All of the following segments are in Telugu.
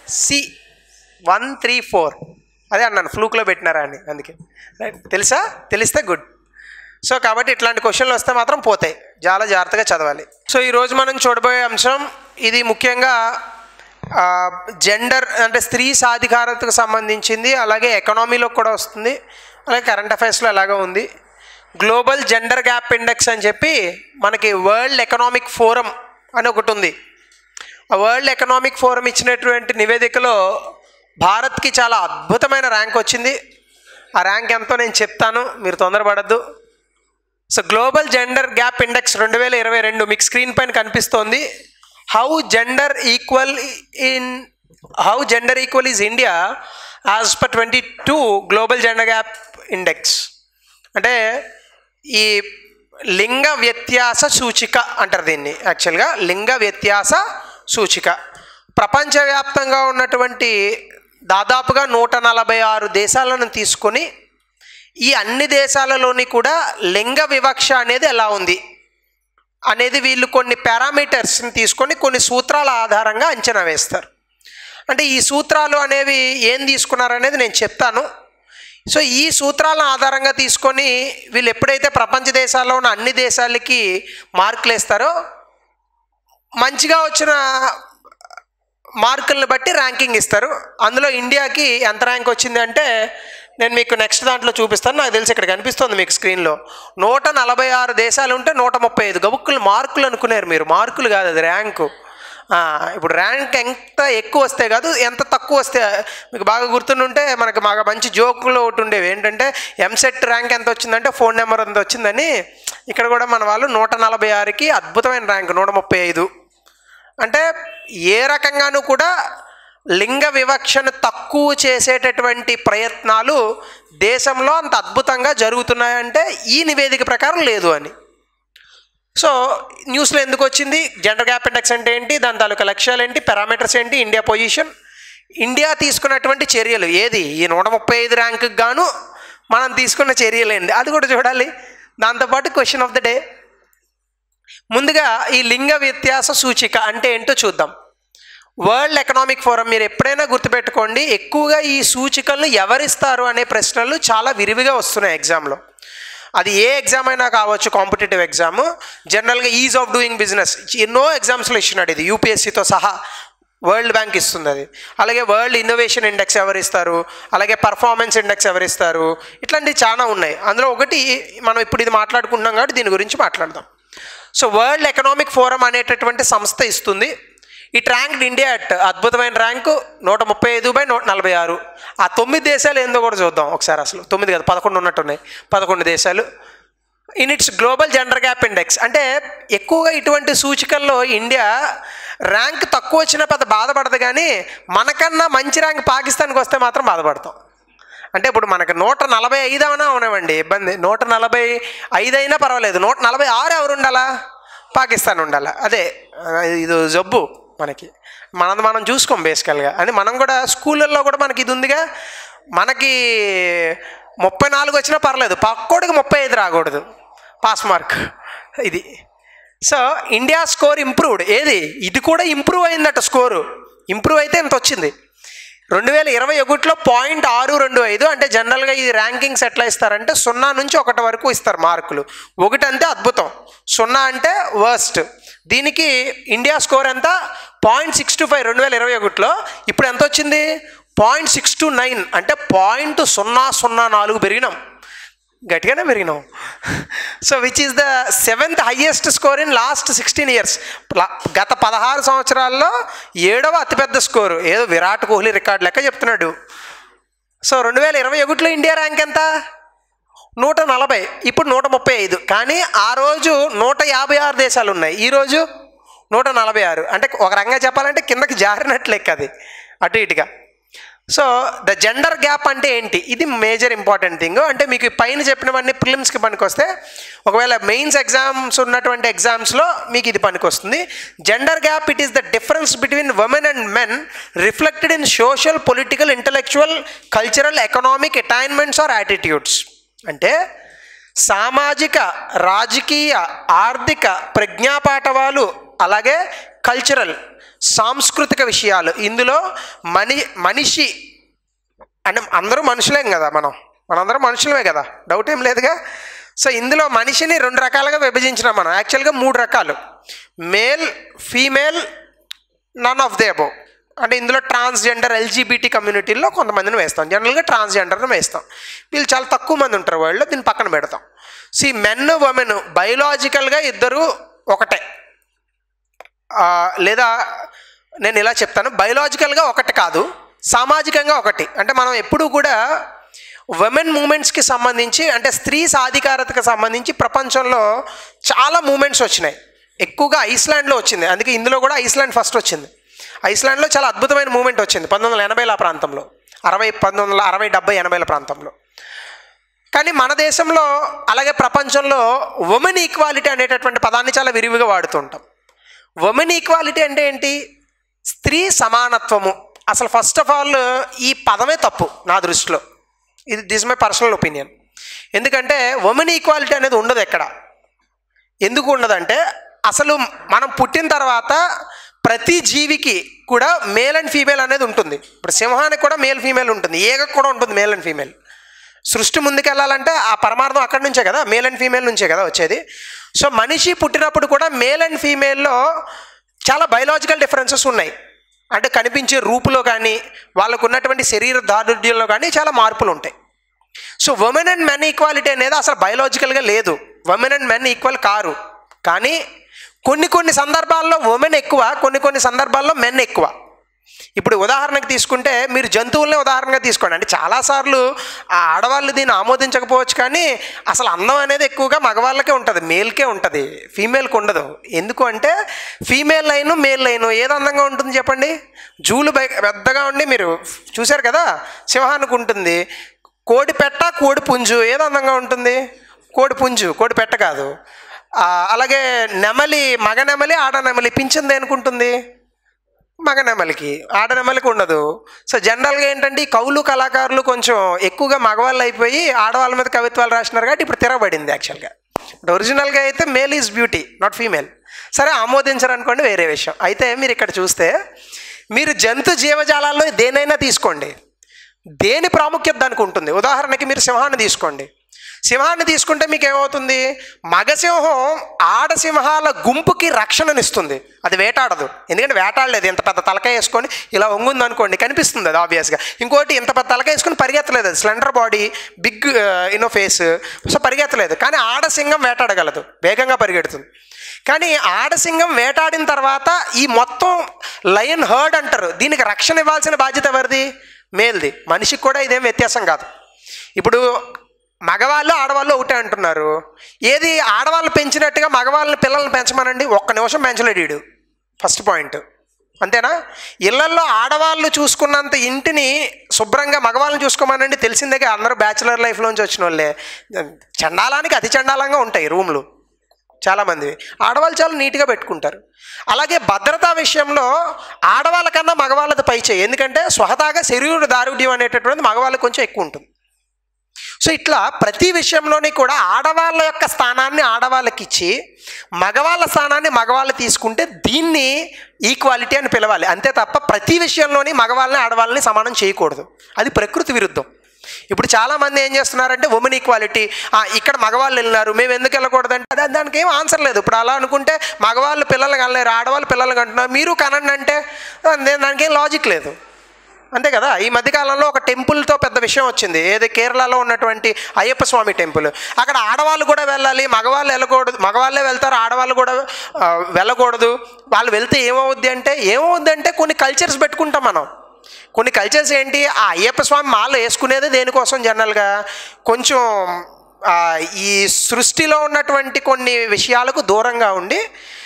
సి వన్ త్రీ ఫోర్ అదే అన్నాను ఫ్లూక్లో పెట్టినారా అని అందుకే రైట్ తెలుసా తెలిస్తే గుడ్ సో కాబట్టి ఇట్లాంటి క్వశ్చన్లు వస్తే మాత్రం పోతాయి చాలా జాగ్రత్తగా చదవాలి సో ఈరోజు మనం చూడబోయే అంశం ఇది ముఖ్యంగా జెండర్ అంటే స్త్రీ సాధికారతకు సంబంధించింది అలాగే ఎకనామీలో కూడా వస్తుంది అలాగే కరెంట్ అఫైర్స్లో ఎలాగో ఉంది గ్లోబల్ జెండర్ గ్యాప్ ఇండెక్స్ అని చెప్పి మనకి వరల్డ్ ఎకనామిక్ ఫోరం అని ఒకటి ఉంది ఆ వరల్డ్ ఎకనామిక్ ఫోరం ఇచ్చినటువంటి నివేదికలో భారత్కి చాలా అద్భుతమైన ర్యాంక్ వచ్చింది ఆ ర్యాంక్ ఎంతో నేను చెప్తాను మీరు తొందరపడద్దు so global gender gap index రెండు వేల ఇరవై రెండు మీకు స్క్రీన్ పైన కనిపిస్తోంది how gender equal in how gender equal is India as per twenty two global gender gap index అంటే ఈ లింగ వ్యత్యాస సూచిక అంటారు దీన్ని యాక్చువల్గా లింగ వ్యత్యాస సూచిక ప్రపంచవ్యాప్తంగా ఉన్నటువంటి దాదాపుగా నూట నలభై ఆరు దేశాలను తీసుకొని ఈ అన్ని దేశాలలోని కూడా లింగ వివక్ష అనేది ఎలా ఉంది అనేది వీళ్ళు కొన్ని పారామీటర్స్ని తీసుకొని కొన్ని సూత్రాల ఆధారంగా అంచనా వేస్తారు అంటే ఈ సూత్రాలు అనేవి ఏం తీసుకున్నారనేది నేను చెప్తాను సో ఈ సూత్రాలను ఆధారంగా తీసుకొని వీళ్ళు ఎప్పుడైతే ప్రపంచ దేశాల్లో ఉన్న అన్ని దేశాలకి మార్కులు వేస్తారో మంచిగా వచ్చిన మార్కులను బట్టి ర్యాంకింగ్ ఇస్తారు అందులో ఇండియాకి ఎంత ర్యాంక్ వచ్చింది అంటే నేను మీకు నెక్స్ట్ దాంట్లో చూపిస్తాను నాకు తెలిసి ఇక్కడ కనిపిస్తుంది మీకు స్క్రీన్లో నూట నలభై ఆరు దేశాలు ఉంటే నూట ముప్పై ఐదు గబుక్కులు మార్కులు అనుకున్నారు మీరు మార్కులు కాదు అది ర్యాంకు ఆ, ఇప్పుడు ర్యాంక్ ఎంత ఎక్కువ వస్తే కాదు ఎంత తక్కువ వస్తే మీకు బాగా గుర్తుంటే మనకి బాగా మంచి జోకులు ఒకటి ఉండేవి ఏంటంటే ఎంసెట్ ర్యాంక్ ఎంత వచ్చిందంటే ఫోన్ నెంబర్ ఎంత వచ్చిందని ఇక్కడ కూడా మన వాళ్ళు నూట నలభై ఆరుకి అద్భుతమైన ర్యాంక్ నూట ముప్పై ఐదు అంటే ఏ రకంగానూ కూడా లింగ వివక్షను తక్కువ చేసేటటువంటి ప్రయత్నాలు దేశంలో అంత అద్భుతంగా జరుగుతున్నాయంటే ఈ నివేదిక ప్రకారం లేదు అని సో న్యూస్లో ఎందుకు వచ్చింది జెండర్ గ్యాప్ ఇండెక్స్ అంటే ఏంటి దాని తాలూకా లక్ష్యాలు ఏంటి పారామీటర్స్ ఏంటి ఇండియా పొజిషన్ ఇండియా తీసుకున్నటువంటి చర్యలు ఏది ఈ నూట ముప్పై ఐదు ర్యాంకుకి గాను మనం తీసుకున్న చర్యలు ఏంటి అది కూడా చూడాలి దాంతోపాటు క్వశ్చన్ ఆఫ్ ద డే ముందుగా ఈ లింగ వ్యత్యాస సూచిక అంటే ఏంటో చూద్దాం వరల్డ్ ఎకనామిక్ ఫోరం మీరు ఎప్పుడైనా గుర్తుపెట్టుకోండి ఎక్కువగా ఈ సూచికలను ఎవరిస్తారు అనే ప్రశ్నలు చాలా విరివిగా వస్తున్నాయి ఎగ్జామ్లో అది ఏ ఎగ్జామ్ అయినా కావచ్చు కాంపిటేటివ్ ఎగ్జామ్ జనరల్గా ఈజ్ ఆఫ్ డూయింగ్ బిజినెస్ ఎన్నో ఎగ్జామ్స్లో ఇచ్చినాడు ఇది యూపీఎస్సీతో సహా వరల్డ్ బ్యాంక్ ఇస్తుంది అది అలాగే వరల్డ్ ఇన్నోవేషన్ ఇండెక్స్ ఎవరిస్తారు అలాగే పర్ఫార్మెన్స్ ఇండెక్స్ ఎవరిస్తారు ఇట్లాంటివి చాలా ఉన్నాయి అందులో ఒకటి మనం ఇప్పుడు ఇది మాట్లాడుకుంటున్నాం కాబట్టి దీని గురించి మాట్లాడదాం సో వరల్డ్ ఎకనామిక్ ఫోరం అనేటటువంటి సంస్థ ఇస్తుంది ఇట్ ర్యాంక్ ఇండియా అట్ అద్భుతమైన ర్యాంకు నూట ముప్పై ఐదు బై నూట నలభై ఆరు ఆ తొమ్మిది దేశాలు ఏందో కూడా చూద్దాం ఒకసారి అసలు తొమ్మిది కాదు పదకొండు ఉన్నట్టున్నాయి పదకొండు దేశాలు in its global gender gap index అంటే ఎక్కువగా ఇటువంటి సూచికల్లో ఇండియా ర్యాంక్ తక్కువ వచ్చినా పెద్ద బాధపడదు కానీ మనకన్నా మంచి ర్యాంక్ పాకిస్తాన్కి వస్తే మాత్రం బాధపడతాం అంటే ఇప్పుడు మనకి నూట నలభై ఐదు అయినా ఉన్నామండి ఇబ్బంది నూట నలభై ఐదు అయినా పర్వాలేదు నూట నలభై ఆరు ఎవరు ఉండాలా పాకిస్తాన్ ఉండాలా అదే ఆ, ఇది జబ్బు మనకి మనం మనం చూసుకోం బేసికల్గా అని మనం కూడా స్కూళ్ళల్లో కూడా మనకి ఇది ఉందిగా మనకి ముప్పై నాలుగు వచ్చినా పర్లేదు పక్కోడికి ముప్పై ఐదు రాకూడదు పాస్ మార్క్ ఇది సో ఇండియా స్కోర్ ఇంప్రూవ్డ్ ఏది ఇది కూడా ఇంప్రూవ్ అయిందట స్కోరు ఇంప్రూవ్ అయితే ఇంత వచ్చింది రెండు వేల ఇరవై ఒకటిలో పాయింట్ ఆరు రెండు ఐదు అంటే జనరల్గా ఈ ర్యాంకింగ్స్ ఎట్లా ఇస్తారంటే సున్నా నుంచి ఒకటి వరకు ఇస్తారు మార్కులు ఒకటి అంటే అద్భుతం సున్నా అంటే వర్స్ట్ దీనికి ఇండియా స్కోర్ ఎంత పాయింట్ సిక్స్ టు ఫైవ్ రెండు వేల ఇరవై ఒకటిలో ఇప్పుడు ఎంత వచ్చింది పాయింట్ సిక్స్ టు నైన్ అంటే పాయింట్ సున్నా సున్నా నాలుగు పెరిగినాం గట్టిగానే పెరిగినాం so which is the seventh highest score in last sixteen years గత పదహారు సంవత్సరాల్లో ఏడవ అతిపెద్ద స్కోరు ఏదో విరాట్ కోహ్లీ రికార్డ్ లెక్క చెప్తున్నాడు సో రెండు వేల ఇరవై ఒకటిలో ఇండియా ర్యాంక్ ఎంత నూట నలభై ఇప్పుడు నూట ముప్పై ఐదు కానీ ఆ రోజు నూట యాభై ఆరు దేశాలు ఉన్నాయి ఈరోజు నూట నలభై ఆరు అంటే ఒక రంగా చెప్పాలంటే కిందకి జారినట్లు లెక్క అది అటు ఇటుగా సో ద జెండర్ గ్యాప్ అంటే ఏంటి ఇది మేజర్ ఇంపార్టెంట్ థింగ్ అంటే మీకు ఈ పైన చెప్పినవన్నీ ప్రిలిమ్స్కి పనికొస్తే ఒకవేళ మెయిన్స్ ఎగ్జామ్స్ ఉన్నటువంటి ఎగ్జామ్స్లో మీకు ఇది పనికొస్తుంది gender gap it is the difference between women and men reflected in social political intellectual cultural economic attainments or attitudes అంటే సామాజిక రాజకీయ ఆర్థిక ప్రజ్ఞాపాఠవాలు అలాగే కల్చరల్ సాంస్కృతిక విషయాలు ఇందులో మని మనిషి అంటే అందరూ మనుషులేం కదా మనం మనందరం మనుషులమే కదా డౌట్ ఏం లేదుగా సో ఇందులో మనిషిని రెండు రకాలుగా విభజించినాం మనం యాక్చువల్గా మూడు రకాలు male female none of them above అంటే ఇందులో ట్రాన్స్జెండర్ ఎల్జీబీటీ కమ్యూనిటీల్లో కొంతమందిని వేస్తాం జనరల్గా ట్రాన్స్జెండర్ని వేస్తాం వీళ్ళు చాలా తక్కువ మంది ఉంటారు వాళ్ళు దీన్ని పక్కన పెడతాం సి మెన్ ఉమెన్ బయలాజికల్గా ఇద్దరు ఒకటే ఆ, లేదా నేను ఇలా చెప్తాను బయలాజికల్గా ఒకటి కాదు సామాజికంగా ఒకటి అంటే మనం ఎప్పుడూ కూడా ఉమెన్ మూమెంట్స్కి సంబంధించి అంటే స్త్రీ సాధికారతకు సంబంధించి ప్రపంచంలో చాలా మూమెంట్స్ వచ్చినాయి ఎక్కువగా ఐస్లాండ్లో వచ్చింది అందుకే ఇందులో కూడా ఐస్లాండ్ ఫస్ట్ వచ్చింది ఐస్లాండ్లో చాలా అద్భుతమైన మూమెంట్ వచ్చింది పంతొమ్మిది వందల ఎనభైల ప్రాంతంలో అరవై పంతొమ్మిది వందల అరవై డెబ్బై ఎనభైల ప్రాంతంలో కానీ మన దేశంలో అలాగే ప్రపంచంలో ఉమెన్ ఈక్వాలిటీ అనేటటువంటి పదాన్ని చాలా విరివిగా వాడుతుంటాం ఉమెన్ ఈక్వాలిటీ అంటే ఏంటి స్త్రీ సమానత్వము అసలు ఫస్ట్ ఆఫ్ ఆల్ ఈ పదమే తప్పు నా దృష్టిలో ఇది దిస్ మై పర్సనల్ ఒపీనియన్ ఎందుకంటే ఉమెన్ ఈక్వాలిటీ అనేది ఉండదు ఎక్కడ ఎందుకు ఉండదంటే అసలు మనం పుట్టిన తర్వాత ప్రతి జీవికి కూడా మేల్ అండ్ ఫీమేల్ అనేది ఉంటుంది ఇప్పుడు సింహానికి కూడా మేల్ ఫీమేల్ ఉంటుంది ఏగకు కూడా ఉంటుంది మేల్ అండ్ ఫీమేల్ సృష్టి ముందుకెళ్ళాలంటే ఆ పరమార్థం అక్కడి నుంచే కదా మేల్ అండ్ ఫీమేల్ నుంచే కదా వచ్చేది సో మనిషి పుట్టినప్పుడు కూడా మేల్ అండ్ ఫీమేల్లో చాలా బయలాజికల్ డిఫరెన్సెస్ ఉన్నాయి అంటే కనిపించే రూపులో కానీ వాళ్ళకు ఉన్నటువంటి శరీర దారుఢ్యంలో కానీ చాలా మార్పులు ఉంటాయి so women and men equality అనేది అసలు బయలాజికల్గా లేదు ఉమెన్ అండ్ మెన్ ఈక్వల్ కారు కానీ కొన్ని కొన్ని సందర్భాల్లో ఉమెన్ ఎక్కువ కొన్ని కొన్ని సందర్భాల్లో మెన్ ఎక్కువ ఇప్పుడు ఉదాహరణకు తీసుకుంటే మీరు జంతువులనే ఉదాహరణగా తీసుకోండి అంటే చాలాసార్లు ఆ ఆడవాళ్ళు దీన్ని ఆమోదించకపోవచ్చు కానీ అసలు అందం అనేది ఎక్కువగా మగవాళ్ళకే ఉంటుంది మేల్కే ఉంటుంది ఫీమేల్కి ఉండదు ఎందుకు అంటే ఫీమేల్ లైన్ మేల్ లైన్ ఏది అందంగా ఉంటుంది చెప్పండి జూలు బై పెద్దగా ఉండి మీరు చూశారు కదా సింహానికి ఉంటుంది కోడి పెట్ట కోడి పుంజు ఏది అందంగా ఉంటుంది కోడి పుంజు కోడి పెట్ట కాదు ఆ, అలాగే నెమలి మగ నెమలి ఆడ నెమలి పింఛన్ దేనికుంటుంది మగ నెమలికి ఆడ నెమలికి ఉండదు సో జనరల్గా ఏంటంటే ఈ కవులు కళాకారులు కొంచెం ఎక్కువగా మగవాళ్ళు అయిపోయి ఆడవాళ్ళ మీద కవిత్వాలు రాసినారు కాబట్టి ఇప్పుడు తిరగబడింది యాక్చువల్గా బట్ ఒరిజినల్గా అయితే male is beauty not female సరే ఆమోదించరు అనుకోండి వేరే విషయం అయితే మీరు ఇక్కడ చూస్తే మీరు జంతు జీవజాలాల్లో దేనైనా తీసుకోండి దేని ప్రాముఖ్యత దానికి ఉంటుంది ఉదాహరణకి మీరు సింహాన్ని తీసుకోండి సింహాన్ని తీసుకుంటే మీకు ఏమవుతుంది మగ సింహం ఆడ సింహాల గుంపుకి రక్షణనిస్తుంది అది వేటాడదు ఎందుకంటే వేటాడలేదు ఇంత పెద్ద తలకాయ వేసుకొని ఇలా వంగుంది అనుకోండి కనిపిస్తుంది అది ఆబ్వియస్గా ఇంకోటి ఇంత పెద్ద తలకాయ వేసుకొని పరిగెత్తలేదు అది స్లెండర్ బాడీ బిగ్ ఇన్నో ఫేస్ సో పరిగెత్తలేదు కానీ ఆడ సింహం వేటాడగలదు వేగంగా పరిగెడుతుంది కానీ ఆడసింగం వేటాడిన తర్వాత ఈ మొత్తం లయన్ హర్డ్ అంటారు దీనికి రక్షణ ఇవ్వాల్సిన బాధ్యత ఎవరిది మేల్ది మనిషికి కూడా ఇదేం వ్యత్యాసం కాదు ఇప్పుడు మగవాళ్ళు ఆడవాళ్ళు ఒకటే అంటున్నారు ఏది ఆడవాళ్ళు పెంచినట్టుగా మగవాళ్ళని పిల్లల్ని పెంచమనండి ఒక్క నిమిషం పెంచలేడు వీడు ఫస్ట్ పాయింట్ అంతేనా ఇళ్లల్లో ఆడవాళ్ళు చూసుకున్నంత ఇంటిని శుభ్రంగా మగవాళ్ళని చూసుకోమనండి తెలిసిందే అందరూ బ్యాచిలర్ లైఫ్లోంచి వచ్చిన వాళ్ళే చండాలానికి అతి చండాలంగా ఉంటాయి రూమ్లు చాలామంది ఆడవాళ్ళు చాలా నీట్గా పెట్టుకుంటారు అలాగే భద్రతా విషయంలో ఆడవాళ్ళ కన్నా మగవాళ్ళది పై చేయి ఎందుకంటే స్వహతాగా శరీర దారుఢ్యం అనేటటువంటిది మగవాళ్ళకి కొంచెం ఎక్కువ ఉంటుంది సో ఇట్లా ప్రతి విషయంలోని కూడా ఆడవాళ్ళ యొక్క స్థానాన్ని ఆడవాళ్ళకి ఇచ్చి మగవాళ్ళ స్థానాన్ని మగవాళ్ళు తీసుకుంటే దీన్ని ఈక్వాలిటీ అని పిలవాలి అంతే తప్ప ప్రతి విషయంలోని మగవాళ్ళని ఆడవాళ్ళని సమానం చేయకూడదు అది ప్రకృతి విరుద్ధం ఇప్పుడు చాలామంది ఏం చేస్తున్నారంటే ఉమెన్ ఈక్వాలిటీ ఇక్కడ మగవాళ్ళు వెళ్ళినారు మేము ఎందుకు వెళ్ళకూడదంటే అదే దానికి ఏం ఆన్సర్ లేదు ఇప్పుడు అలా అనుకుంటే మగవాళ్ళు పిల్లలు కనలేరు ఆడవాళ్ళు పిల్లలు కంటున్నారు మీరు కనండి అంటే దే- దానికి ఏం లాజిక్ లేదు అంతే కదా ఈ మధ్యకాలంలో ఒక టెంపుల్తో పెద్ద విషయం వచ్చింది ఏది కేరళలో ఉన్నటువంటి అయ్యప్ప స్వామి టెంపుల్ అక్కడ ఆడవాళ్ళు కూడా వెళ్ళాలి మగవాళ్ళు వెళ్ళకూడదు మగవాళ్ళే వెళ్తారు ఆడవాళ్ళు కూడా ఆ, వెళ్ళకూడదు వాళ్ళు వెళ్తే ఏమవుద్ది అంటే ఏమవుద్ది అంటే కొన్ని కల్చర్స్ పెట్టుకుంటాం మనం కొన్ని కల్చర్స్ ఏంటి ఆ అయ్యప్ప స్వామి మాల వేసుకునేది దేనికోసం జనరల్గా కొంచెం ఆ, ఈ సృష్టిలో ఉన్నటువంటి కొన్ని విషయాలకు దూరంగా ఉండి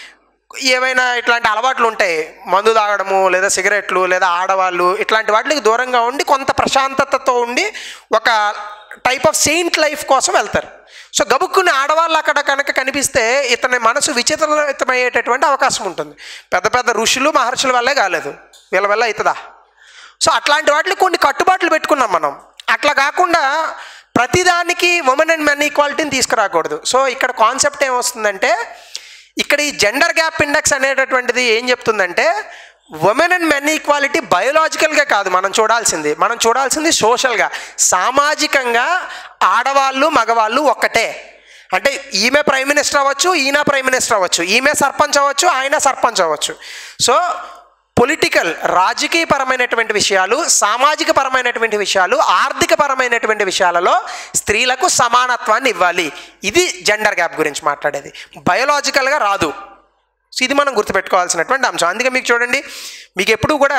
ఏమైనా ఇట్లాంటి అలవాట్లు ఉంటాయి మందు తాగడము లేదా సిగరెట్లు లేదా ఆడవాళ్ళు ఇట్లాంటి వాటికి దూరంగా ఉండి కొంత ప్రశాంతతతో ఉండి ఒక టైప్ ఆఫ్ సెయింట్ లైఫ్ కోసం వెళ్తారు సో గబుక్కుని ఆడవాళ్ళు అక్కడ కనుక కనిపిస్తే ఇతని మనసు విచిత్రమయ్యేటటువంటి అవకాశం ఉంటుంది పెద్ద పెద్ద ఋషులు మహర్షుల వల్లే కాలేదు వీళ్ళ వల్ల అవుతుందా సో అట్లాంటి వాటికి కొన్ని కట్టుబాట్లు పెట్టుకున్నాం మనం అట్లా కాకుండా ప్రతిదానికి ఉమెన్ అండ్ మెన్ ఈక్వాలిటీని తీసుకురాకూడదు సో ఇక్కడ కాన్సెప్ట్ ఏమొస్తుందంటే ఇక్కడ ఈ జెండర్ గ్యాప్ ఇండెక్స్ అనేటటువంటిది ఏం చెప్తుందంటే ఉమెన్ అండ్ మెన్ ఈక్వాలిటీ బయోలాజికల్గా కాదు మనం చూడాల్సింది మనం చూడాల్సింది సోషల్గా సామాజికంగా ఆడవాళ్ళు మగవాళ్ళు ఒక్కటే అంటే ఈమె ప్రైమ్ మినిస్టర్ అవ్వచ్చు ఈయన ప్రైమ్ మినిస్టర్ అవ్వచ్చు ఈమె సర్పంచ్ అవ్వచ్చు ఆయన సర్పంచ్ అవ్వచ్చు సో పొలిటికల్ రాజకీయపరమైనటువంటి విషయాలు సామాజిక పరమైనటువంటి విషయాలు ఆర్థిక పరమైనటువంటి విషయాలలో స్త్రీలకు సమానత్వాన్ని ఇవ్వాలి ఇది జెండర్ గ్యాప్ గురించి మాట్లాడేది బయోలాజికల్గా రాదు సో ఇది మనం గుర్తుపెట్టుకోవాల్సినటువంటి అంశం అందుకే మీకు చూడండి మీకు ఎప్పుడు కూడా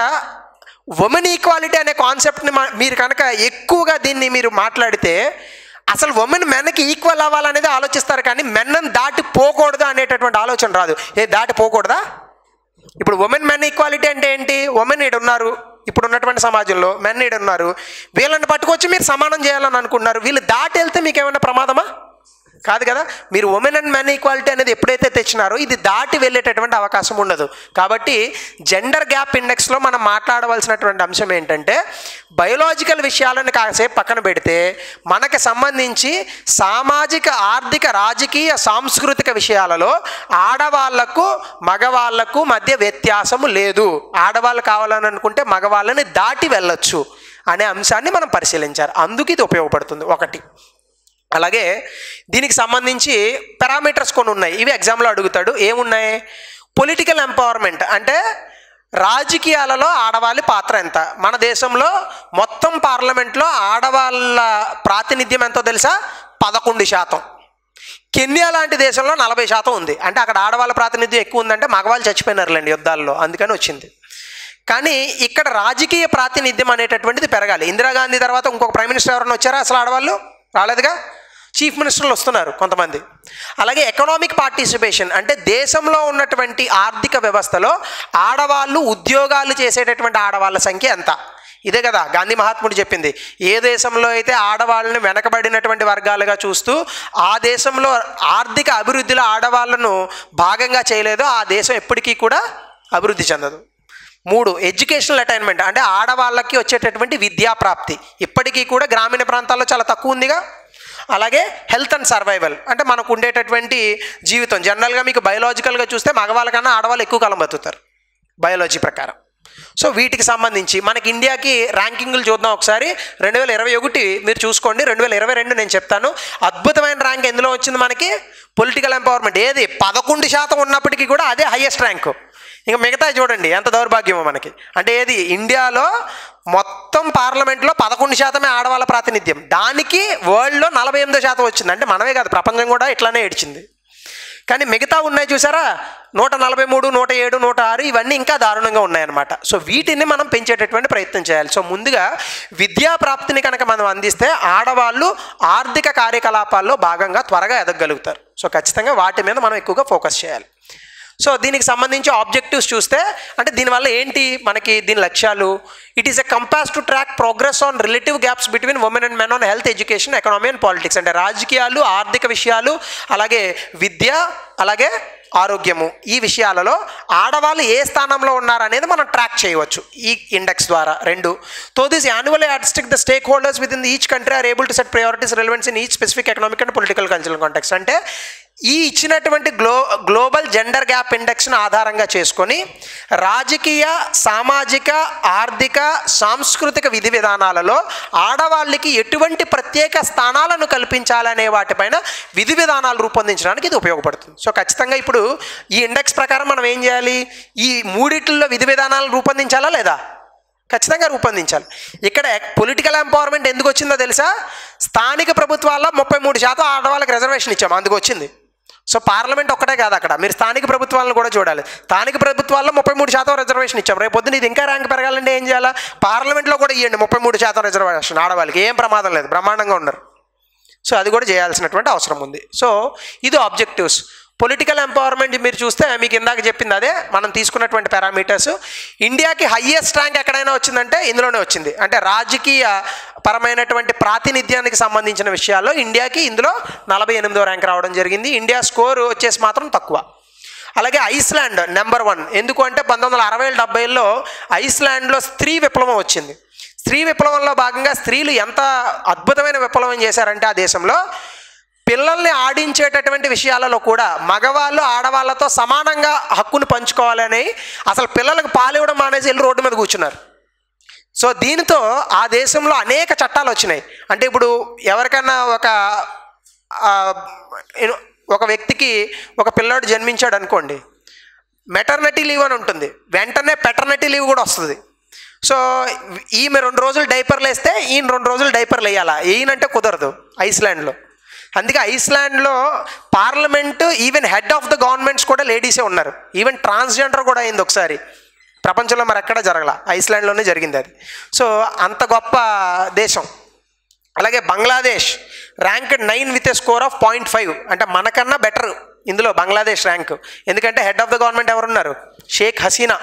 ఉమెన్ ఈక్వాలిటీ అనే కాన్సెప్ట్ని మా- మీరు కనుక ఎక్కువగా దీన్ని మీరు మాట్లాడితే అసలు ఉమెన్ మెన్కి ఈక్వల్ అవ్వాలనేది ఆలోచిస్తారు కానీ మెన్నను దాటి పోకూడదు అనేటటువంటి ఆలోచన రాదు ఏ దాటి పోకూడదా ఇప్పుడు ఉమెన్ మెన్ ఈక్వాలిటీ అంటే ఏంటి ఉమెన్ ఈడు ఉన్నారు ఇప్పుడు ఉన్నటువంటి సమాజంలో మెన్ ఈడు ఉన్నారు వీళ్ళని పట్టుకొచ్చి మీరు సమానం చేయాలని అనుకుంటున్నారు వీళ్ళు దాటి వెళ్తే మీకు ఏమైనా ప్రమాదమా కాదు కదా మీరు ఉమెన్ అండ్ మెన్ ఈక్వాలిటీ అనేది ఎప్పుడైతే తెచ్చినారో ఇది దాటి వెళ్ళేటటువంటి అవకాశం ఉండదు కాబట్టి జెండర్ గ్యాప్ ఇండెక్స్లో మనం మాట్లాడవలసినటువంటి అంశం ఏంటంటే బయోలాజికల్ విషయాలను కాసేపు పక్కన పెడితే మనకి సంబంధించి సామాజిక ఆర్థిక రాజకీయ సాంస్కృతిక విషయాలలో ఆడవాళ్లకు మగవాళ్లకు మధ్య వ్యత్యాసము లేదు ఆడవాళ్ళు కావాలని అనుకుంటే మగవాళ్ళని దాటి వెళ్ళొచ్చు అనే అంశాన్ని మనం పరిశీలించారు అందుకు ఇది ఉపయోగపడుతుంది ఒకటి అలాగే దీనికి సంబంధించి పారామీటర్స్ కొన్ని ఉన్నాయి ఇవి ఎగ్జామ్లో అడుగుతాడు ఏమున్నాయి పొలిటికల్ ఎంపవర్మెంట్ అంటే రాజకీయాలలో ఆడవాళ్ళ పాత్ర ఎంత మన దేశంలో మొత్తం పార్లమెంట్లో ఆడవాళ్ళ ప్రాతినిధ్యం ఎంతో తెలుసా పదకొండు శాతం కెన్యా లాంటి దేశంలో నలభై శాతం ఉంది అంటే అక్కడ ఆడవాళ్ళ ప్రాతినిధ్యం ఎక్కువ ఉందంటే మగవాళ్ళు చచ్చిపోయినారులేండి యుద్ధాల్లో అందుకని వచ్చింది కానీ ఇక్కడ రాజకీయ ప్రాతినిధ్యం అనేటటువంటిది పెరగాలి ఇందిరాగాంధీ తర్వాత ఇంకొక ప్రైమ్ మినిస్టర్ ఎవరైనా వచ్చారా అసలు ఆడవాళ్ళు రాలేదుగా చీఫ్ మినిస్టర్లు వస్తున్నారు కొంతమంది అలాగే ఎకనామిక్ పార్టిసిపేషన్ అంటే దేశంలో ఉన్నటువంటి ఆర్థిక వ్యవస్థలో ఆడవాళ్ళు ఉద్యోగాలు చేసేటటువంటి ఆడవాళ్ళ సంఖ్య ఎంత ఇదే కదా గాంధీ మహాత్ముడు చెప్పింది ఏ దేశంలో అయితే ఆడవాళ్ళని వెనకబడినటువంటి వర్గాలుగా చూస్తూ ఆ దేశంలో ఆర్థిక అభివృద్ధిలో ఆడవాళ్ళను భాగంగా చేయలేదో ఆ దేశం ఎప్పటికీ కూడా అభివృద్ధి చెందదు మూడు ఎడ్యుకేషనల్ అటైన్మెంట్ అంటే ఆడవాళ్ళకి వచ్చేటటువంటి విద్యా ప్రాప్తి ఇప్పటికీ కూడా గ్రామీణ ప్రాంతాల్లో చాలా తక్కువ ఉందిగా అలాగే హెల్త్ అండ్ సర్వైవల్ అంటే మనకు ఉండేటటువంటి జీవితం జనరల్గా మీకు బయోలాజికల్గా చూస్తే మగవాళ్ళ కన్నా ఆడవాళ్ళు ఎక్కువ కాలం బతుకుతారు బయాలజీ ప్రకారం సో వీటికి సంబంధించి మనకి ఇండియాకి ర్యాంకింగ్లు చూద్దాం ఒకసారి రెండు వేల ఇరవై ఒకటి మీరు చూసుకోండి రెండు వేల ఇరవై రెండు నేను చెప్తాను అద్భుతమైన ర్యాంక్ ఎందులో వచ్చింది మనకి పొలిటికల్ ఎంపవర్మెంట్ ఏది పదకొండు శాతం ఉన్నప్పటికీ కూడా అదే హైయెస్ట్ ర్యాంకు ఇంకా మిగతా చూడండి ఎంత దౌర్భాగ్యమో మనకి అంటే ఏది ఇండియాలో మొత్తం పార్లమెంట్లో పదకొండు శాతమే ఆడవాళ్ళ ప్రాతినిధ్యం దానికి వరల్డ్లో నలభై ఎనిమిదో శాతం వచ్చింది అంటే మనమే కాదు ప్రపంచం కూడా ఇట్లానే ఏడ్చింది కానీ మిగతా ఉన్నాయి చూసారా నూట నలభై మూడు నూట ఏడు నూట ఆరు ఇవన్నీ ఇంకా దారుణంగా ఉన్నాయన్నమాట సో వీటిని మనం పెంచేటటువంటి ప్రయత్నం చేయాలి సో ముందుగా విద్యా ప్రాప్తిని కనుక మనం అందిస్తే ఆడవాళ్ళు ఆర్థిక కార్యకలాపాల్లో భాగంగా త్వరగా ఎదగలుగుతారు సో ఖచ్చితంగా వాటి మీద మనం ఎక్కువగా ఫోకస్ చేయాలి సో దీనికి సంబంధించి ఆబ్జెక్టివ్స్ చూస్తే అంటే దీనివల్ల ఏంటి మనకి దీని లక్ష్యాలు it is a compass to track progress on relative gaps between women and men on health education economy and politics అంటే రాజకీయాలు ఆర్థిక విషయాలు అలాగే విద్య అలాగే ఆరోగ్యము ఈ విషయాలలో ఆడవాళ్ళు ఏ స్థానంలో ఉన్నారనేది మనం ట్రాక్ చేయవచ్చు ఈ ఇండెక్స్ ద్వారా రెండు తో this annual yardstick the stakeholders within each country are able to set priorities relevance in each specific economic and political cultural context అంటే ఈ ఇచ్చినటువంటి గ్లో గ్లోబల్ జెండర్ గ్యాప్ ఇండెక్స్ను ఆధారంగా చేసుకొని రాజకీయ సామాజిక ఆర్థిక సాంస్కృతిక విధి విధానాలలో ఆడవాళ్ళకి ఎటువంటి ప్రత్యేక స్థానాలను కల్పించాలనే వాటిపైన విధి విధానాలు రూపొందించడానికి ఇది ఉపయోగపడుతుంది సో ఖచ్చితంగా ఇప్పుడు ఈ ఇండెక్స్ ప్రకారం మనం ఏం చేయాలి ఈ మూడిట్లో విధి విధానాలను రూపొందించాలా లేదా ఖచ్చితంగా రూపొందించాలి ఇక్కడ పొలిటికల్ ఎంపవర్మెంట్ ఎందుకు వచ్చిందో తెలుసా స్థానిక ప్రభుత్వాల్లో ముప్పై మూడు శాతం ఆడవాళ్ళకి రిజర్వేషన్ ఇచ్చాము అందుకు వచ్చింది సో పార్లమెంట్ ఒక్కటే కాదు అక్కడ మీరు స్థానిక ప్రభుత్వాలను కూడా చూడాలి స్థానిక ప్రభుత్వాల్లో ముప్పై మూడు శాతం రిజర్వేషన్ ఇచ్చాం రేపు పొద్దున ఇది ఇంకా ర్యాంక్ పెరగాలంటే ఏం చేయాలా పార్లమెంట్లో కూడా ఇవ్వండి ముప్పై మూడు శాతం రిజర్వేషన్ ఆడవాళ్ళకి ఏం ప్రమాదం లేదు బ్రహ్మాండంగా ఉన్నారు సో అది కూడా చేయాల్సినటువంటి అవసరం ఉంది సో ఇది ఆబ్జెక్టివ్స్ పొలిటికల్ ఎంపవర్మెంట్ మీరు చూస్తే మీకు ఇందాక చెప్పింది అదే మనం తీసుకున్నటువంటి పారామీటర్స్ ఇండియాకి హయ్యెస్ట్ ర్యాంక్ ఎక్కడైనా వచ్చిందంటే ఇందులోనే వచ్చింది అంటే రాజకీయ పరమైనటువంటి ప్రాతినిధ్యానికి సంబంధించిన విషయాల్లో ఇండియాకి ఇందులో నలభై ఎనిమిదో ర్యాంక్ రావడం జరిగింది ఇండియా స్కోర్ వచ్చేసి మాత్రం తక్కువ అలాగే ఐస్లాండ్ నెంబర్ వన్ ఎందుకు అంటే పంతొమ్మిది వందల అరవై డెబ్బైలో ఐస్లాండ్లో స్త్రీ విప్లవం వచ్చింది స్త్రీ విప్లవంలో భాగంగా స్త్రీలు ఎంత అద్భుతమైన విప్లవం చేశారంటే ఆ దేశంలో పిల్లల్ని ఆడించేటటువంటి విషయాలలో కూడా మగవాళ్ళు ఆడవాళ్ళతో సమానంగా హక్కును పంచుకోవాలని అసలు పిల్లలకు పాలివ్వడం మానేసి వెళ్ళి రోడ్డు మీద కూర్చున్నారు సో దీనితో ఆ దేశంలో అనేక చట్టాలు వచ్చినాయి అంటే ఇప్పుడు ఎవరికైనా ఒక ఆ, ఏను- ఒక వ్యక్తికి ఒక పిల్లాడు జన్మించాడు అనుకోండి మెటర్నిటీ లీవ్ అని ఉంటుంది వెంటనే పెటర్నిటీ లీవ్ కూడా వస్తుంది సో ఈమె రెండు రోజులు డైపర్లు వేస్తే ఈయన రెండు రోజులు డైపర్లు వేయాలా ఈయనంటే కుదరదు ఐస్లాండ్లో అందుకే ఐస్లాండ్లో parliament even head of the governments కూడా లేడీసే ఉన్నారు ఈవెన్ ట్రాన్స్జెండర్ కూడా అయింది ఒకసారి ప్రపంచంలో మరి ఎక్కడ జరగల ఐస్లాండ్లోనే జరిగింది అది సో అంత గొప్ప దేశం అలాగే Bangladesh rank nine with a score of point five అంటే మనకన్నా బెటర్ ఇందులో బంగ్లాదేశ్ ర్యాంక్ ఎందుకంటే హెడ్ ఆఫ్ ద గవర్నమెంట్ ఎవరున్నారు షేక్ హసీనా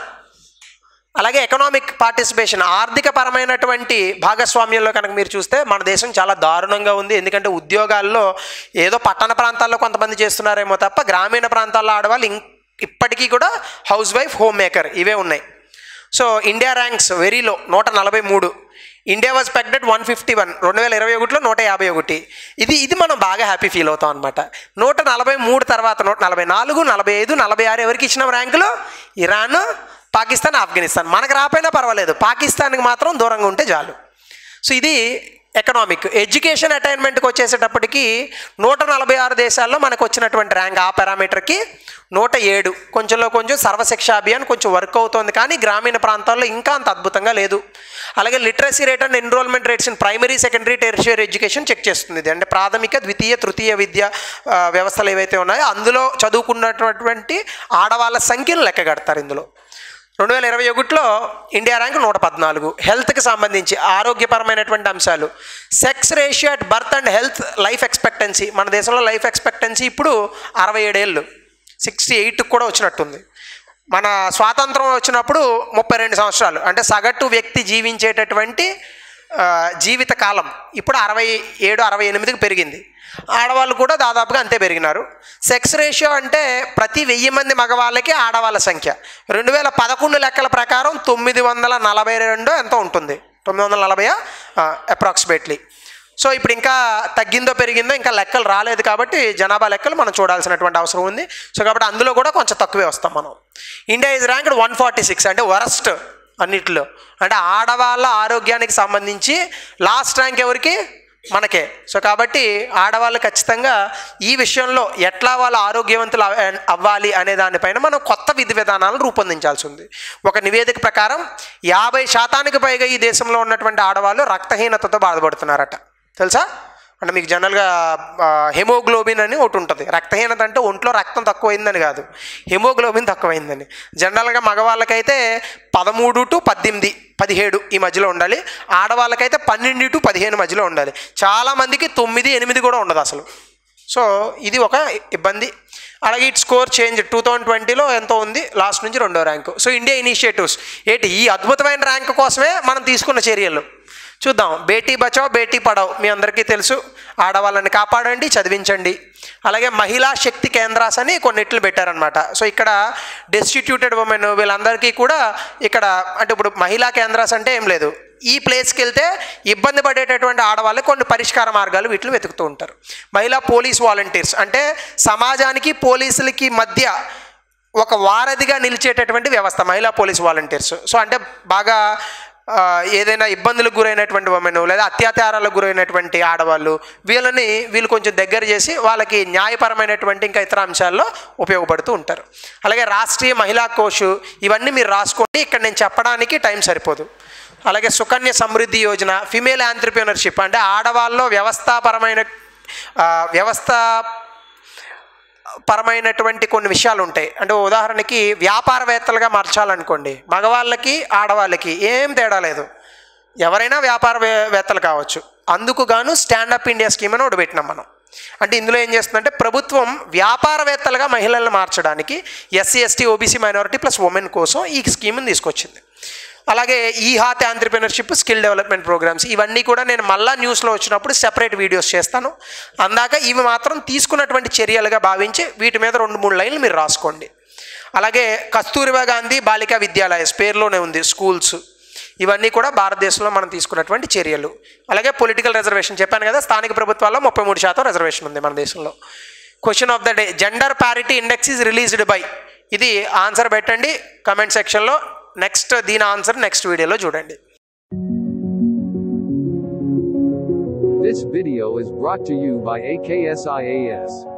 అలాగే ఎకనామిక్ పార్టిసిపేషన్ ఆర్థిక పరమైనటువంటి భాగస్వామ్యంలో కనుక మీరు చూస్తే మన దేశం చాలా దారుణంగా ఉంది ఎందుకంటే ఉద్యోగాల్లో ఏదో పట్టణ ప్రాంతాల్లో కొంతమంది చేస్తున్నారేమో తప్ప గ్రామీణ ప్రాంతాల్లో ఆడవాళ్ళు ఇం ఇప్పటికీ కూడా హౌస్ వైఫ్ హోమ్ మేకర్ ఇవే ఉన్నాయి so India ranks very low నూట నలభై మూడు India was pegged one fifty one రెండు వేల ఇరవై ఒకటిలో నూట యాభై ఒకటి ఇది ఇది మనం బాగా హ్యాపీ ఫీల్ అవుతాం అనమాట నూట నలభై మూడు తర్వాత నూట నలభై నాలుగు నలభై ఐదు నలభై ఆరు ఎవరికి ఇచ్చిన ర్యాంకులు ఇరాన్ పాకిస్తాన్ ఆఫ్ఘనిస్తాన్ మనకు రాపోయినా పర్వాలేదు పాకిస్తాన్కి మాత్రం దూరంగా ఉంటే చాలు సో ఇది ఎకనామిక్ ఎడ్యుకేషన్ అటైన్మెంట్కి వచ్చేసేటప్పటికి నూట నలభై ఆరు దేశాల్లో మనకు వచ్చినటువంటి ర్యాంక్ ఆ పారామీటర్కి నూట ఏడు కొంచెంలో కొంచెం సర్వశిక్ష అభియాన్ కొంచెం వర్క్ అవుతుంది కానీ గ్రామీణ ప్రాంతాల్లో ఇంకా అంత అద్భుతంగా లేదు అలాగే literacy rate and enrolment rates in primary secondary tertiary education check చేస్తుంది ఇది అంటే ప్రాథమిక ద్వితీయ తృతీయ విద్య ఆ, వ్యవస్థలు ఏవైతే ఉన్నాయో అందులో చదువుకున్నటువంటి ఆడవాళ్ళ సంఖ్యను లెక్క కడతారు ఇందులో రెండు వేల ఇరవై ఒకటిలో ఇండియా ర్యాంక్ నూట పద్నాలుగు హెల్త్కి సంబంధించి ఆరోగ్యపరమైనటువంటి అంశాలు sex ratio at birth and health life expectancy మన దేశంలో లైఫ్ ఎక్స్పెక్టెన్సీ ఇప్పుడు అరవై ఏడేళ్ళు సిక్స్టీ ఎయిట్కి కూడా వచ్చినట్టుంది మన స్వాతంత్రం వచ్చినప్పుడు ముప్పై రెండు సంవత్సరాలు అంటే సగటు వ్యక్తి జీవించేటటువంటి ఆ, జీవిత కాలం ఇప్పుడు అరవై ఏడు అరవై ఎనిమిదికి పెరిగింది ఆడవాళ్ళు కూడా దాదాపుగా అంతే పెరిగినారు సెక్స్ రేషియో అంటే ప్రతి వెయ్యి మంది మగవాళ్ళకి ఆడవాళ్ళ సంఖ్య రెండు వేల పదకొండు లెక్కల ప్రకారం తొమ్మిది వందల నలభై రెండు ఎంతో ఉంటుంది తొమ్మిది వందల నలభై అప్రాక్సిమేట్లీ సో ఇప్పుడు ఇంకా తగ్గిందో పెరిగిందో ఇంకా లెక్కలు రాలేదు కాబట్టి జనాభా లెక్కలు మనం చూడాల్సినటువంటి అవసరం ఉంది సో కాబట్టి అందులో కూడా కొంచెం తక్కువే వస్తాం మనం India is ranked one forty six అంటే వరస్ట్ అన్నిట్లో అంటే ఆడవాళ్ళ ఆరోగ్యానికి సంబంధించి లాస్ట్ ర్యాంక్ ఎవరికి మనకే సో కాబట్టి ఆడవాళ్ళు ఖచ్చితంగా ఈ విషయంలో ఎట్లా వాళ్ళు ఆరోగ్యవంతులు అవ- అవ్వాలి అనే దానిపైన మనం కొత్త విధి విధానాలను రూపొందించాల్సి ఉంది ఒక నివేదిక ప్రకారం యాభై శాతానికి పైగా ఈ దేశంలో ఉన్నటువంటి ఆడవాళ్ళు రక్తహీనతతో బాధపడుతున్నారట తెలుసా అంటే మీకు జనరల్గా హెమోగ్లోబిన్ అని ఒకటి ఉంటుంది రక్తహీనత అంటే ఒంట్లో రక్తం తక్కువైందని కాదు హెమోగ్లోబిన్ తక్కువైందని జనరల్గా మగవాళ్ళకైతే పదమూడు టు పద్దెనిమిది పదిహేడు ఈ మధ్యలో ఉండాలి ఆడవాళ్ళకైతే పన్నెండు టు పదిహేను మధ్యలో ఉండాలి చాలామందికి తొమ్మిది ఎనిమిది కూడా ఉండదు అసలు సో ఇది ఒక ఇబ్బంది అలాగే it score change two thousand ట్వంటీలో ఎంతో ఉంది లాస్ట్ నుంచి రెండో ర్యాంకు సో ఇండియా ఇనిషియేటివ్స్ ఏంటి ఈ అద్భుతమైన ర్యాంక్ కోసమే మనం తీసుకున్న చర్యలు చూద్దాం బేటీ బచావ్ బేటీ పడావ్ మీ అందరికీ తెలుసు ఆడవాళ్ళని కాపాడండి చదివించండి అలాగే మహిళా శక్తి కేంద్రాస్ అని కొన్నిట్లు పెట్టారనమాట సో ఇక్కడ డెస్టిట్యూటెడ్ ఉమెన్ వీళ్ళందరికీ కూడా ఇక్కడ అంటే ఇప్పుడు మహిళా కేంద్రాస్ అంటే ఏం లేదు ఈ ప్లేస్కి వెళ్తే ఇబ్బంది పడేటటువంటి ఆడవాళ్ళకి కొన్ని పరిష్కార మార్గాలు వీటిని వెతుకుతూ ఉంటారు మహిళా పోలీస్ వాలంటీర్స్ అంటే సమాజానికి పోలీసులకి మధ్య ఒక వారధిగా నిలిచేటటువంటి వ్యవస్థ మహిళా పోలీస్ వాలంటీర్స్ సో అంటే బాగా ఆ, ఏదైనా ఇబ్బందులకు గురైనటువంటి ఉమెన్ లేదా అత్యాచారాలకు గురైనటువంటి ఆడవాళ్ళు వీళ్ళని వీళ్ళు కొంచెం దగ్గర చేసి వాళ్ళకి న్యాయపరమైనటువంటి ఇంకా ఇతర అంశాల్లో ఉపయోగపడుతూ ఉంటారు అలాగే రాష్ట్రీయ మహిళా కోషు ఇవన్నీ మీరు రాసుకోండి ఇక్కడ నేను చెప్పడానికి టైం సరిపోదు అలాగే సుకన్య సమృద్ధి యోజన ఫిమేల్ ఆంటర్ప్రినర్షిప్ అంటే ఆడవాళ్ళలో వ్యవస్థాపరమైన ఆ, వ్యవస్థ పరమైనటువంటి కొన్ని విషయాలు ఉంటాయి అంటే ఉదాహరణకి వ్యాపారవేత్తలుగా మార్చాలనుకోండి మగవాళ్ళకి ఆడవాళ్ళకి ఏం తేడా లేదు ఎవరైనా వ్యాపారవేత్తలు కావచ్చు అందుకు గాను స్టాండప్ ఇండియా స్కీమ్ అని ఒకటి పెట్టినాం మనం అంటే ఇందులో ఏం చేస్తుందంటే ప్రభుత్వం వ్యాపారవేత్తలుగా మహిళలను మార్చడానికి SC ST OBC minority plus women కోసం ఈ స్కీమ్ని తీసుకొచ్చింది అలాగే ఈ హాత్ ఆంటర్ప్రినర్షిప్ స్కిల్ డెవలప్మెంట్ ప్రోగ్రామ్స్ ఇవన్నీ కూడా నేను మళ్ళా న్యూస్లో వచ్చినప్పుడు సెపరేట్ వీడియోస్ చేస్తాను అందాక ఇవి మాత్రం తీసుకున్నటువంటి చర్యలుగా భావించి వీటి మీద రెండు మూడు లైన్లు మీరు రాసుకోండి అలాగే కస్తూరిబా గాంధీ బాలికా విద్యాలయస్ పేరులోనే ఉంది స్కూల్స్ ఇవన్నీ కూడా భారతదేశంలో మనం తీసుకున్నటువంటి చర్యలు అలాగే పొలిటికల్ రిజర్వేషన్ చెప్పాను కదా స్థానిక ప్రభుత్వాల్లో ముప్పై మూడు శాతం రిజర్వేషన్ ఉంది మన దేశంలో question of the day gender parity index is released by ఇది ఆన్సర్ పెట్టండి కమెంట్ సెక్షన్లో నెక్స్ట్ దీని ఆన్సర్ నెక్స్ట్ వీడియోలో చూడండి This video is brought to you by AKSIAS.